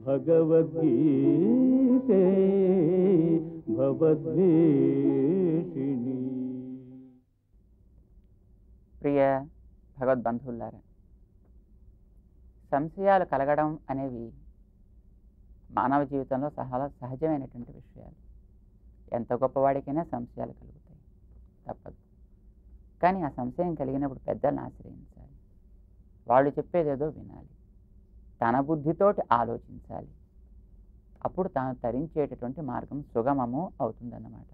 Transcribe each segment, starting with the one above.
భగవద్గీతే భవద్వేషిణి ప్రియ భగవద్బంధువులారా సంశయాలు కలగడం అనేవి మానవ జీవితంలో సహా సహజమైనటువంటి విషయాలు ఎంత గొప్పవాడికైనా సంశయాలు కలుగుతాయి తప్పదు కానీ ఆ సంశయం కలిగినప్పుడు పెద్దలను ఆశ్రయించాలి వాళ్ళు చెప్పేదేదో వినాలి తన బుద్ధితోటి ఆలోచించాలి అప్పుడు తాను తరించేటటువంటి మార్గం సుగమము అవుతుందన్నమాట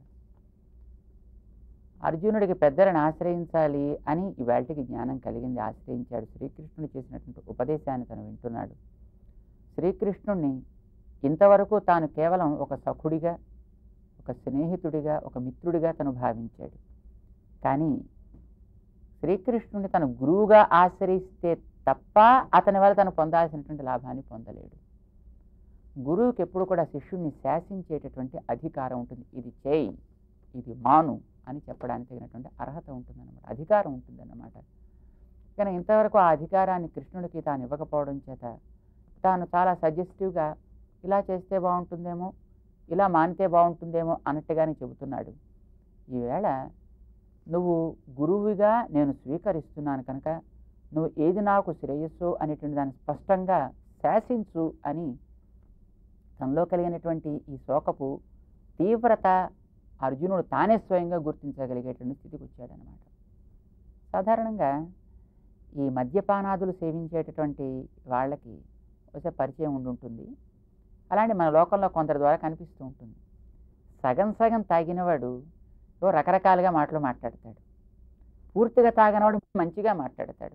అర్జునుడికి పెద్దలను ఆశ్రయించాలి అని ఇవాళకి జ్ఞానం కలిగింది ఆశ్రయించాడు శ్రీకృష్ణుడు చేసినటువంటి ఉపదేశాన్ని తను వింటున్నాడు శ్రీకృష్ణుణ్ణి ఇంతవరకు తాను కేవలం ఒక సఖుడిగా ఒక స్నేహితుడిగా ఒక మిత్రుడిగా తను భావించాడు కానీ శ్రీకృష్ణుని తను గురువుగా ఆశ్రయిస్తే తప్ప అతని వల్ల తను పొందాల్సినటువంటి లాభాన్ని పొందలేడు గురువుకి ఎప్పుడు కూడా శిష్యుణ్ణి శాసించేటటువంటి అధికారం ఉంటుంది ఇది చేయి ఇది మాను అని చెప్పడానికి తగినటువంటి అర్హత ఉంటుందన్నమాట అధికారం ఉంటుందన్నమాట కానీ ఇంతవరకు ఆ అధికారాన్ని కృష్ణుడికి తాను ఇవ్వకపోవడం చేత తాను చాలా సజెస్టివ్గా ఇలా చేస్తే బాగుంటుందేమో ఇలా మానితే బాగుంటుందేమో అన్నట్టుగానే చెబుతున్నాడు ఈవేళ నువ్వు గురువుగా నేను స్వీకరిస్తున్నాను కనుక నువ్వు ఏది నాకు శ్రేయస్సు అనేటువంటి దాన్ని స్పష్టంగా శాసించు అని తనలో కలిగినటువంటి ఈ శోకపు తీవ్రత అర్జునుడు తానే స్వయంగా గుర్తించగలిగేటువంటి స్థితికి వచ్చాడనమాట సాధారణంగా ఈ మద్యపానాదులు సేవించేటటువంటి వాళ్ళకి ఒకసారి పరిచయం ఉండుంటుంది అలాంటి మన లోకంలో కొందరి ద్వారా కనిపిస్తూ ఉంటుంది సగం సగం తాగినవాడు ఓ రకరకాలుగా మాటలు మాట్లాడతాడు పూర్తిగా తాగినవాడు మంచిగా మాట్లాడతాడు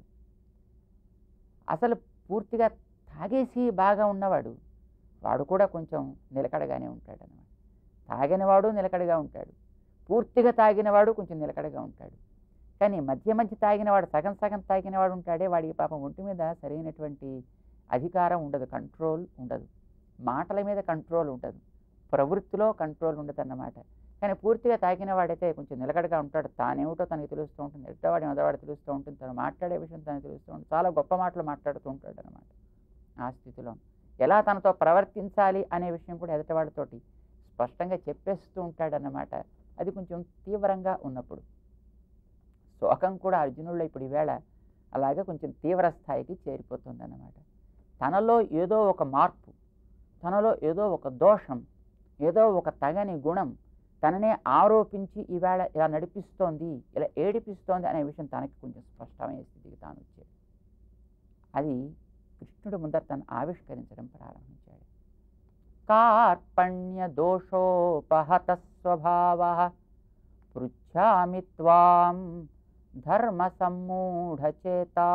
అసలు పూర్తిగా తాగేసి బాగా ఉన్నవాడు వాడు కూడా కొంచెం నిలకడగానే ఉంటాడు అన్నమాట తాగినవాడు నిలకడగా ఉంటాడు పూర్తిగా తాగినవాడు కొంచెం నిలకడగా ఉంటాడు కానీ మధ్య మధ్య తాగినవాడు సగం సగం తాగినవాడు ఉంటాడే వాడికి పాపం ఒంటి మీద సరైనటువంటి అధికారం ఉండదు కంట్రోల్ ఉండదు మాటల మీద కంట్రోల్ ఉండదు ప్రవృత్తిలో కంట్రోల్ ఉండదు అన్నమాట కానీ పూర్తిగా తాగిన వాడైతే కొంచెం నిలకడగా ఉంటాడు తానేమిటో తనకి తెలుస్తూ ఉంటుంది ఎట్టవాడి మొదవాడు తెలుస్తూ ఉంటుంది తను మాట్లాడే విషయం తనకు తెలుస్తూ ఉంటుంది చాలా గొప్ప మాటలు మాట్లాడుతూ ఉంటాడు అనమాట ఆ స్థితిలో ఎలా తనతో ప్రవర్తించాలి అనే విషయం కూడా ఎదుటివాడితోటి స్పష్టంగా చెప్పేస్తూ ఉంటాడన్నమాట అది కొంచెం తీవ్రంగా ఉన్నప్పుడు శోకం కూడా అర్జునుల్లో ఇప్పుడు ఈవేళ అలాగే కొంచెం తీవ్ర స్థాయికి చేరిపోతుందన్నమాట తనలో ఏదో ఒక మార్పు తనలో ఏదో ఒక దోషం ఏదో ఒక తగని గుణం తననే ఆరోపించి ఈవేళ ఇలా నడిపిస్తోంది ఇలా ఏడిపిస్తోంది అనే విషయం తనకి కొంచెం స్పష్టమైన స్థితికి తాను వచ్చాడు అది కృష్ణుడు ముందర తను ఆవిష్కరించడం ప్రారంభించాడు కార్పణ్య దోషోపహత స్వభావ పృచ్ఛామి త్వాం ధర్మ సమ్మూఢచేతా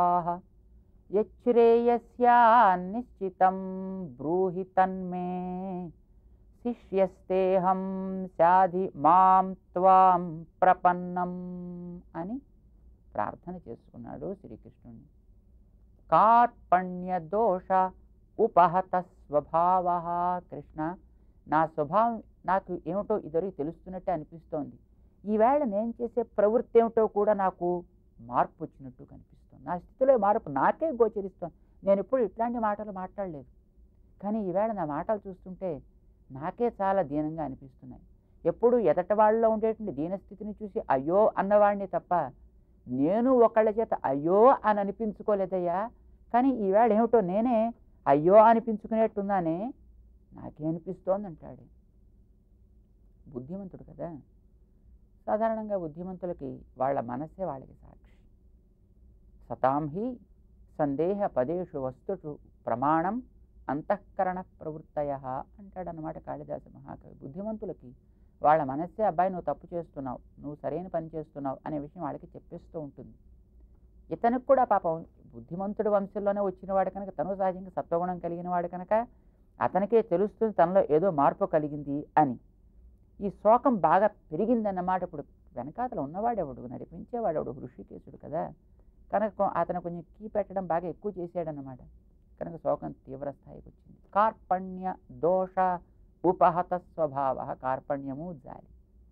యశ్రేయస్యాన్నిశ్చితం బ్రూహి తన్మే శిష్యస్తేహం శాధి మాం త్వాం ప్రపన్నం అని ప్రార్థన చేసుకున్నాడు శ్రీకృష్ణుని కార్పణ్య దోష ఉపహత స్వభావ కృష్ణ నా స్వభావం నాకు ఏమిటో ఇద్దరికి తెలుస్తున్నట్టే అనిపిస్తోంది ఈవేళ నేను చేసే ప్రవృత్తి ఏమిటో కూడా నాకు మార్పు వచ్చినట్టు కనిపిస్తుంది నా స్థితిలో మార్పు నాకే గోచరిస్తోంది నేను ఎప్పుడు ఇట్లాంటి మాటలు మాట్లాడలేదు కానీ ఈవేళ నా మాటలు చూస్తుంటే నాకే చాలా దీనంగా అనిపిస్తున్నాయి ఎప్పుడు ఎదట వాళ్ళలో ఉండేటువంటి దీనస్థితిని చూసి అయ్యో అన్నవాడిని తప్ప నేను ఒకళ్ళ చేత అయ్యో అని అనిపించుకోలేదయ్యా కానీ ఈవేళ ఏమిటో నేనే అయ్యో అనిపించుకునేట్టున్నానే నాకే అనిపిస్తోంది అంటాడు బుద్ధిమంతుడు కదా సాధారణంగా బుద్ధిమంతులకి వాళ్ళ మనస్సే వాళ్ళకి సాక్షి సతాం హి సందేహ పదేషు వస్తుషు ప్రమాణం అంతఃకరణ ప్రవృత్తయ అంటాడనమాట కాళిదాస మహాకవి బుద్ధిమంతులకి వాళ్ళ మనస్సే అబ్బాయి నువ్వు తప్పు చేస్తున్నావు నువ్వు సరైన పని చేస్తున్నావు అనే విషయం వాళ్ళకి చెప్పేస్తూ ఉంటుంది ఇతనికి కూడా పాపం బుద్ధిమంతుడి వంశంలోనే వచ్చినవాడు కనుక తను సహజంగా సత్వగుణం కలిగిన వాడు కనుక అతనికే తెలుస్తుంది తనలో ఏదో మార్పు కలిగింది అని ఈ శోకం బాగా పెరిగిందన్నమాట ఇప్పుడు వెనకాతల ఉన్నవాడెవడు నడిపించేవాడెవడు హృషికేశుడు కదా కనుక కొ- అతను కొంచెం కీ పెట్టడం బాగా ఎక్కువ చేశాడన్నమాట కనుక శోకం తీవ్ర స్థాయికి వచ్చింది కార్పణ్య దోష ఉపహత స్వభావ కార్పణ్యము జాలి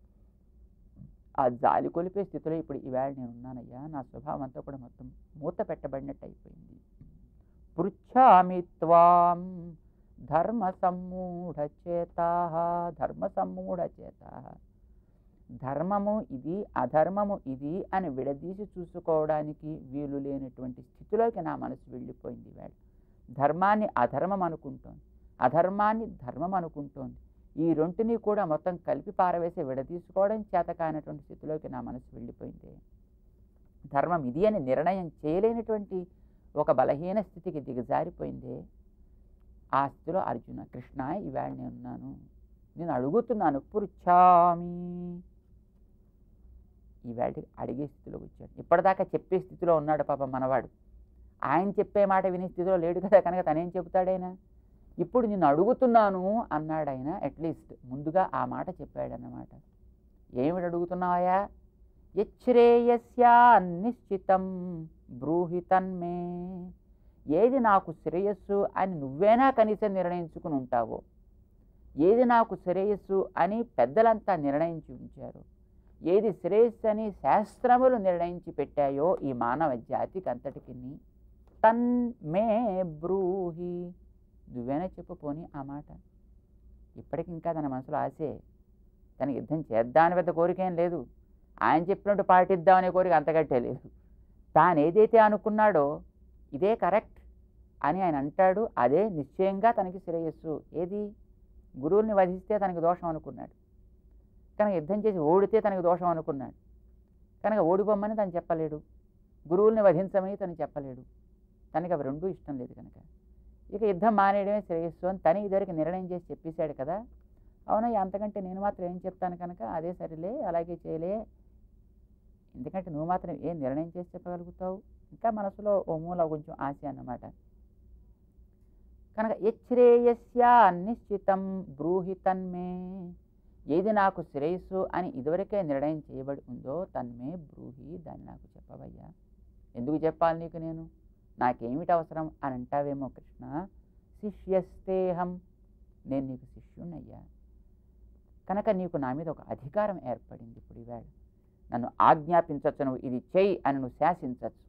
ఆ జాలి కొలిపే స్థితిలో ఇప్పుడు ఈవేళ నేను ఉన్నానయ్యా నా స్వభావం అంతా కూడా మొత్తం మూత పెట్టబడినట్టు అయిపోయింది పృచ్ఛామి త్వాం ధర్మ సమ్మూఢచేతా ధర్మ సమ్మూఢచేతా ధర్మము ఇది అధర్మము ఇది అని విడదీసి చూసుకోవడానికి వీలు లేనటువంటి స్థితిలోకి నా మనసు వెళ్ళిపోయింది వేళ ధర్మాన్ని అధర్మం అనుకుంటోంది అధర్మాన్ని ధర్మం అనుకుంటోంది ఈ రెంటిని కూడా మొత్తం కలిపి పారవేసి విడదీసుకోవడం చేత కానటువంటి స్థితిలోకి నా మనసు వెళ్ళిపోయింది ధర్మం ఇది అని నిర్ణయం చేయలేనటువంటి ఒక బలహీన స్థితికి దిగజారిపోయింది ఆ స్థితిలో అర్జున కృష్ణ ఇవాళ నేనున్నాను నేను అడుగుతున్నాను పురుచామి ఈవేళకి అడిగే స్థితిలోకి వచ్చాడు ఇప్పటిదాకా చెప్పే స్థితిలో ఉన్నాడు పాపం మనవాడు ఆయన చెప్పే మాట వినే స్థితిలో లేడు కదా కనుక తనేం చెబుతాడైనా ఇప్పుడు నిన్ను అడుగుతున్నాను అన్నాడు ఆయన అట్లీస్ట్ ముందుగా ఆ మాట చెప్పాడన్నమాట ఏమిటి అడుగుతున్నావా యశ్రేయస్యా నిశ్చితం బ్రూహి తన్మే ఏది నాకు శ్రేయస్సు అని నువ్వేనా కనీసం నిర్ణయించుకుని ఉంటావో ఏది నాకు శ్రేయస్సు అని పెద్దలంతా నిర్ణయించి ఉంచారు ఏది శ్రేయస్సు అని శాస్త్రములు నిర్ణయించి పెట్టాయో ఈ మానవ జాతికి అంతటికి తన్ మే బ్రూహి నువ్వేనా చెప్పు పోని ఆ మాట ఇప్పటికి ఇంకా తన మనసులో ఆశే తనకి యుద్ధం చేద్దామని పెద్ద కోరిక ఏం లేదు ఆయన చెప్పినట్టు పాటిద్దామనే కోరిక అంతగట్టే లేదు తాను ఏదైతే అనుకున్నాడో ఇదే కరెక్ట్ అని ఆయన అంటాడు అదే నిశ్చయంగా తనకి శ్రేయస్సు ఏది గురువుల్ని వధిస్తే తనకి దోషం అనుకున్నాడు కనుక యుద్ధం చేసి ఓడితే తనకి దోషం అనుకున్నాడు కనుక ఓడిపోమ్మని తను చెప్పలేడు గురువుల్ని వధించమని తను చెప్పలేడు తనకి అవి రెండూ ఇష్టం లేదు కనుక ఇక యుద్ధం మానేయడమే శ్రేయస్సు అని తను ఇద్దరికి నిర్ణయం చేసి చెప్పేశాడు కదా అవునయ్య అంతకంటే నేను మాత్రం ఏం చెప్తాను కనుక అదే సరిలే అలాగే చేయలే ఎందుకంటే నువ్వు మాత్రం ఏం నిర్ణయం చేసి చెప్పగలుగుతావు ఇంకా మనసులో ఓ మూల కొంచెం ఆశ అన్నమాట కనుక యశ్రేయస్యా నిశ్చితం బ్రూహి తన్మే ఏది నాకు శ్రేయస్సు అని ఇదివరకే నిర్ణయం చేయబడి ఉందో తన్మే బ్రూహి దాన్ని నాకు చెప్పవయ్యా ఎందుకు చెప్పాలి నీకు నేను నాకేమిటి అవసరం అని అంటావేమో కృష్ణ శిష్యస్తేహం నేను నీకు శిష్యుణ్ణయ్యా కనుక నీకు నా మీద ఒక అధికారం ఏర్పడింది ఇప్పుడు ఈవేళ నన్ను ఆజ్ఞాపించవచ్చు నువ్వు ఇది చెయ్యి అని నువ్వు శాసించచ్చు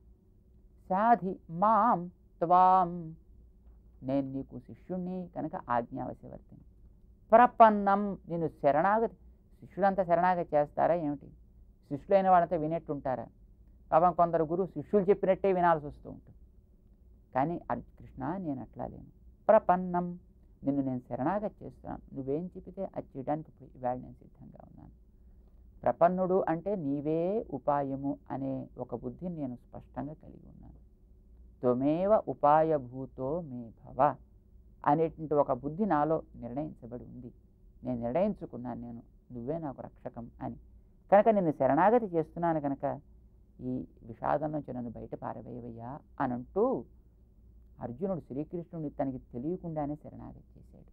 సాధి మాం త్వాం నేను నీకు శిష్యుణ్ణి కనుక ఆజ్ఞావశవర్తిని ప్రపన్నం నేను శరణాగతి శిష్యుడంతా శరణాగతి చేస్తారా ఏమిటి శిష్యులైన వాళ్ళంతా వినేట్టుంటారా పాపం కొందరు గురువు శిష్యులు చెప్పినట్టే వినాల్సి వస్తూ ఉంటుంది కానీ అది కృష్ణ నేను అట్లా లేను ప్రపన్నం నిన్ను నేను శరణాగతి చేస్తున్నాను నువ్వేం చెప్పితే అది చేయడానికి ఇప్పుడు ఇవాళ నేను సిద్ధంగా ఉన్నాను ప్రపన్నుడు అంటే నీవే ఉపాయము అనే ఒక బుద్ధిని నేను స్పష్టంగా కలిగి ఉన్నాను త్వమేవ ఉపాయభూతో మే భవ అనేటువంటి ఒక బుద్ధి నాలో నిర్ణయించబడి ఉంది నేను నిర్ణయించుకున్నాను నేను నువ్వే నాకు రక్షకం అని కనుక నిన్ను శరణాగతి చేస్తున్నాను కనుక ఈ విషాదం నుంచి నన్ను బయట పారవేయవయ్యా అని అంటూ అర్జునుడు శ్రీకృష్ణుడిని తనకి తెలియకుండానే శరణాగతి చేశాడు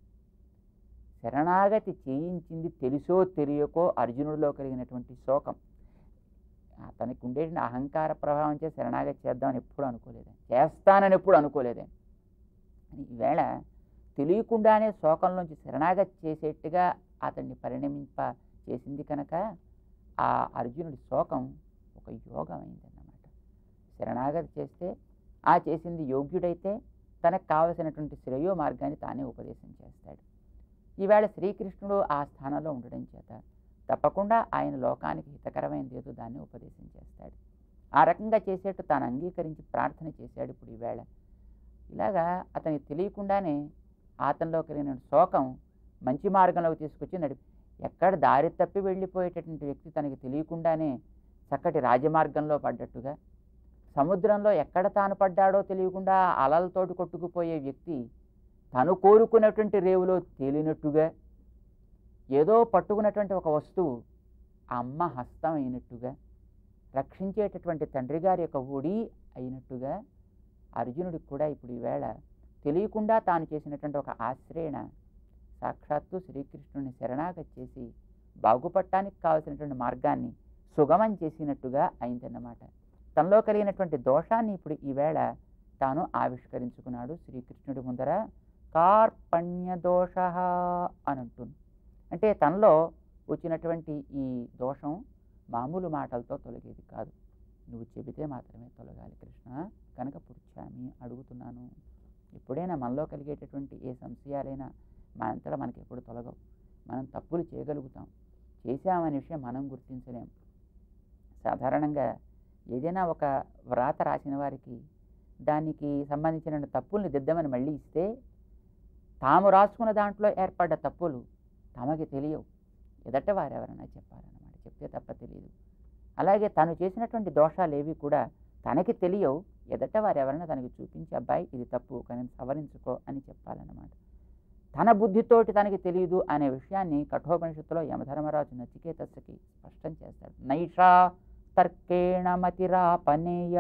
శరణాగతి చేయించింది తెలుసో తెలియకో అర్జునుడిలో కలిగినటువంటి శోకం అతనికి ఉండేటువంటి అహంకార ప్రభావం చే శరణాగతి చేద్దామని ఎప్పుడు అనుకోలేదే చేస్తానని ఎప్పుడు అనుకోలేదే అని ఈవేళ తెలియకుండానే శోకంలోంచి శరణాగతి చేసేట్టుగా అతన్ని పరిణమింప చేసింది కనుక ఆ అర్జునుడి శోకం ఒక యోగం అయిందన్నమాట శరణాగతి చేస్తే ఆ చేసింది యోగ్యుడైతే తనకు కావలసినటువంటి శ్రేయో మార్గాన్ని తానే ఉపదేశం చేస్తాడు ఈవేళ శ్రీకృష్ణుడు ఆ స్థానంలో ఉండడం చేత తప్పకుండా ఆయన లోకానికి హితకరమైనది ఏదో దాన్ని ఉపదేశం చేస్తాడు ఆ రకంగా చేసేట్టు తాను అంగీకరించి ప్రార్థన చేశాడు ఇప్పుడు ఈవేళ ఇలాగా అతనికి తెలియకుండానే అతనిలో కలిగిన శోకం మంచి మార్గంలోకి తీసుకొచ్చి నడిపి ఎక్కడ దారి తప్పి వెళ్ళిపోయేటటువంటి వ్యక్తి తనకి తెలియకుండానే చక్కటి రాజమార్గంలో పడ్డట్టుగా సముద్రంలో ఎక్కడ తాను పడ్డాడో తెలియకుండా అలలతోటి కొట్టుకుపోయే వ్యక్తి తను కోరుకున్నటువంటి రేవులో తేలినట్టుగా ఏదో పట్టుకున్నటువంటి ఒక వస్తువు ఆ అమ్మ హస్తం అయినట్టుగా రక్షించేటటువంటి తండ్రి గారి యొక్క ఒడి అయినట్టుగా అర్జునుడికి కూడా ఇప్పుడు ఈవేళ తెలియకుండా తాను చేసినటువంటి ఒక ఆశ్రయణ సాక్షాత్తు శ్రీకృష్ణుని శరణాగతి చేసి బాగుపడటానికి కావలసినటువంటి మార్గాన్ని సుగమం చేసినట్టుగా అయిందన్నమాట తనలో కలిగినటువంటి దోషాన్ని ఇప్పుడు ఈవేళ తాను ఆవిష్కరించుకున్నాడు శ్రీకృష్ణుడి ముందర కార్పణ్య దోష అని అంటుంది అంటే తనలో వచ్చినటువంటి ఈ దోషం మామూలు మాటలతో తొలగేది కాదు నువ్వు చెబితే మాత్రమే తొలగాలి కృష్ణ కనుక పురుచామి అడుగుతున్నాను ఎప్పుడైనా మనలో కలిగేటటువంటి ఏ సంశయాలైనా మనంతటా మనకి ఎప్పుడు తొలగవు మనం తప్పులు చేయగలుగుతాం చేశామనే విషయం మనం గుర్తించలేం సాధారణంగా ఏదైనా ఒక వ్రాత రాసిన వారికి దానికి సంబంధించిన తప్పుల్ని దిద్దమని మళ్ళీ ఇస్తే తాము రాసుకున్న దాంట్లో ఏర్పడ్డ తప్పులు తమకి తెలియవు ఎదట వారు ఎవరైనా చెప్పాలన్నమాట చెప్తే తప్ప తెలియదు అలాగే తను చేసినటువంటి దోషాలు ఏవి కూడా తనకి తెలియవు ఎదట వారు ఎవరైనా తనకి చూపించి అబ్బాయి ఇది తప్పు కానీ సవరించుకో అని చెప్పాలన్నమాట తన బుద్ధితోటి తనకి తెలియదు అనే విషయాన్ని కఠోపనిషత్తులో యమధర్మరాజు నచికేతస్సుకి స్పష్టం చేస్తాడు నైషా తర్కేణ మతిరాపనేయ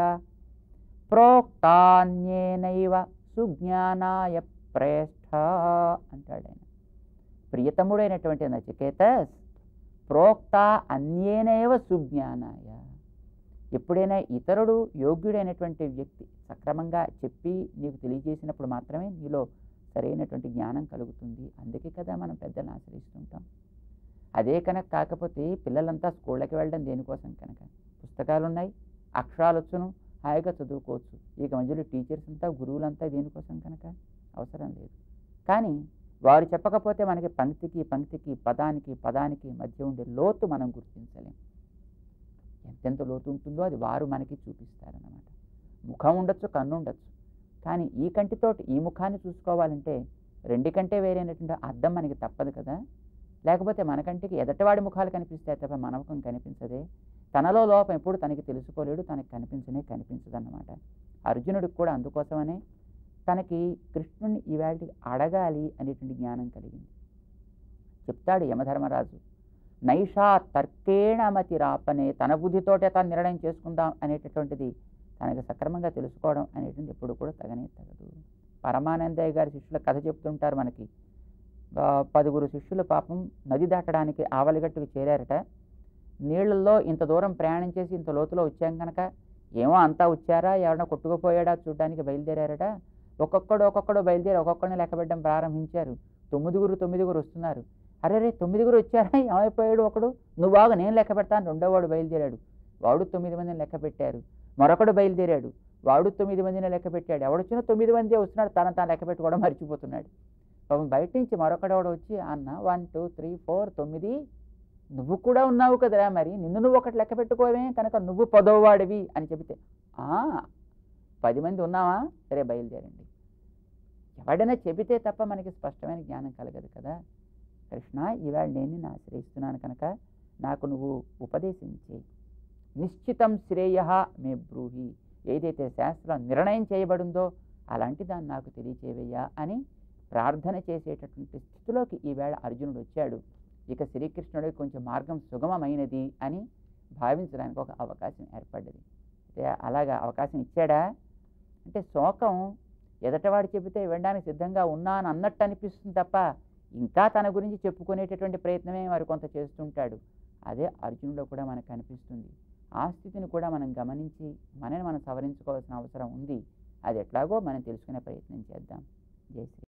ప్రోక్తాన్యేనైవ సుజ్ఞానాయ ప్రేష్ఠ అంటాడు ఆయన ప్రియతముడైనటువంటి నచికేతస్ ప్రోక్త అన్యేనైవ సుజ్ఞానాయ ఎప్పుడైనా ఇతరుడు యోగ్యుడైనటువంటి వ్యక్తి సక్రమంగా చెప్పి నీకు తెలియజేసినప్పుడు మాత్రమే నీలో సరైనటువంటి జ్ఞానం కలుగుతుంది అందుకే కదా మనం పెద్దలను ఆశ్రయిస్తుంటాం అదే కనుక కాకపోతే పిల్లలంతా స్కూళ్ళకి వెళ్ళడం దేనికోసం కనుక పుస్తకాలు ఉన్నాయి అక్షరాలు వచ్చును హాయిగా చదువుకోవచ్చు ఇక మధ్యలో టీచర్స్ అంతా గురువులంతా దేనికోసం కనుక అవసరం లేదు కానీ వారు చెప్పకపోతే మనకి పంక్తికి పంక్తికి పదానికి పదానికి మధ్య ఉండే లోతు మనం గుర్తించలేం ఎంతెంత లోతు ఉంటుందో అది వారు మనకి చూపిస్తారన్నమాట ముఖం ఉండొచ్చు కన్ను ఉండొచ్చు కానీ ఈ కంటితోటి ఈ ముఖాన్ని చూసుకోవాలంటే రెండు కంటే వేరైనటువంటి అర్థం మనకి తప్పదు కదా లేకపోతే మన కంటికి ఎదటివాడి ముఖాలు కనిపిస్తాయి తప్ప మన ముఖం కనిపించదే తనలో లోపం ఎప్పుడు తనకి తెలుసుకోలేడు తనకి కనిపించనే కనిపించదు అన్నమాట అర్జునుడికి కూడా అందుకోసమనే తనకి కృష్ణుని ఈవేళకి అడగాలి అనేటువంటి జ్ఞానం కలిగింది చెప్తాడు యమధర్మరాజు నైషా తర్కేణ మతి రాపనే తన బుద్ధితోటే తాను నిర్ణయం చేసుకుందాం అనేటటువంటిది తనకి సక్రమంగా తెలుసుకోవడం అనేటువంటి ఎప్పుడు కూడా తగనే తగదు పరమానందయ్య గారి శిష్యుల కథ చెప్తుంటారు మనకి ఆ, పదుగురు శిష్యులు పాపం నది దాటడానికి ఆవలిగట్టుకు చేరారట నీళ్ళల్లో ఇంత దూరం ప్రయాణం చేసి ఇంత లోతులో వచ్చాం కనుక ఏమో అంతా వచ్చారా ఎవరైనా కొట్టుకుపోయాడా చూడడానికి బయలుదేరారట ఒక్కొక్కడు ఒక్కొక్కడు బయలుదేరి ఒక్కొక్కడిని లెక్కబెట్టడం ప్రారంభించారు తొమ్మిదిగురు తొమ్మిదిగురు వస్తున్నారు అరే రే తొమ్మిదిగురు వచ్చారా ఏమైపోయాడు ఒకడు నువ్వు బాగా నేను లెక్క పెడతాను రెండోవాడు బయలుదేరాడు వాడు తొమ్మిది మందిని లెక్క పెట్టారు మరొకడు బయలుదేరాడు వాడు తొమ్మిది మందిని లెక్క పెట్టాడు ఎవడొచ్చినా తొమ్మిది మంది వస్తున్నాడు తన తాను లెక్క పెట్టుకోవడం మర్చిపోతున్నాడు పాపం బయట నుంచి మరొకడెవడు వచ్చి అన్న వన్ టూ త్రీ ఫోర్ తొమ్మిది నువ్వు కూడా ఉన్నావు కదరా మరి నిన్ను నువ్వు ఒకటి లెక్క పెట్టుకోవే కనుక నువ్వు పదోవాడివి అని చెబితే "ఆ, పది మంది ఉన్నావా సరే బయలుదేరండి ఎవడైనా చెబితే తప్ప మనకి స్పష్టమైన జ్ఞానం కలగదు కదా కృష్ణ ఇవాళ నేను నిన్ను ఆశ్రయిస్తున్నాను కనుక నాకు నువ్వు ఉపదేశించే నిశ్చితం శ్రేయ మే బ్రూహి ఏదైతే శాస్త్రం నిర్ణయం చేయబడిందో అలాంటి దాన్ని నాకు తెలియచేవయ్యా అని ప్రార్థన చేసేటటువంటి స్థితిలోకి ఈవేళ అర్జునుడు వచ్చాడు ఇక శ్రీకృష్ణుడికి కొంచెం మార్గం సుగమమైనది అని భావించడానికి ఒక అవకాశం ఏర్పడ్డది అయితే అలాగా అవకాశం ఇచ్చాడా అంటే శోకం ఎదటవాడు చెబితే వినడానికి సిద్ధంగా ఉన్నాను అన్నట్టు అనిపిస్తుంది తప్ప ఇంకా తన గురించి చెప్పుకునేటటువంటి ప్రయత్నమే మరి కొంత చేస్తుంటాడు అదే అర్జునుడు కూడా మనకు కనిపిస్తుంది ఆ స్థితిని కూడా మనం గమనించి మనని మనం సవరించుకోవాల్సిన అవసరం ఉంది అది ఎట్లాగో మనం తెలుసుకునే ప్రయత్నం చేద్దాం జై శ్రీ